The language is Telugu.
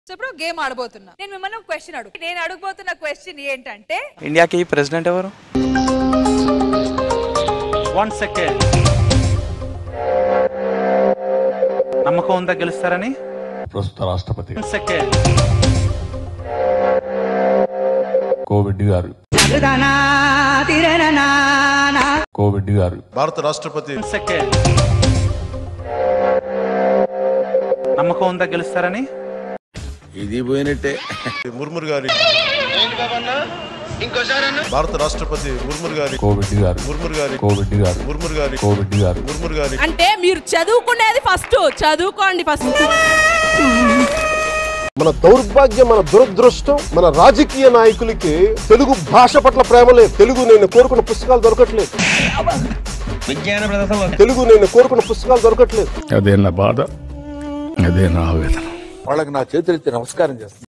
సో ఇప్పుడు గేమ్ ఆడబోతున్నా నేను మిమ్మల్ని ఒక క్వశ్చన్ అడుగు నేను అడగబోతున్న క్వశ్చన్ ఏంటంటే ఇండియాకి ప్రెసిడెంట్ ఎవరు వన్ సెకండ్ నమ్మకం ఉందా గెలుస్తారని ప్రస్తుత రాష్ట్రపతి వన్ సెకండ్ కోవిడ్ గారు కోవిడ్ గారు భారత రాష్ట్రపతి వన్ సెకండ్ నమ్మకం ఉందా గెలుస్తారని ఇది పోయినట్టే ముర్ముర్ గారి భారత రాష్ట్రపతి ముర్ముర్ గారి కోవిడ్ గారు ముర్ముర్ గారి కోవిడ్ గారు ముర్ముర్ గారి కోవిడ్ గారు ముర్ముర్ గారి అంటే మీరు చదువుకునేది ఫస్ట్ చదువుకోండి ఫస్ట్ మన దౌర్భాగ్యం మన దురదృష్టం మన రాజకీయ నాయకులకి తెలుగు భాష పట్ల ప్రేమ లేదు తెలుగు నేను కోరుకున్న పుస్తకాలు దొరకట్లేదు తెలుగు నేను కోరుకున్న పుస్తకాలు దొరకట్లేదు అదే నా బాధ అదే నా ఆవేదన వాళ్ళకి నా చేతులెత్తి నమస్కారం చేస్తాను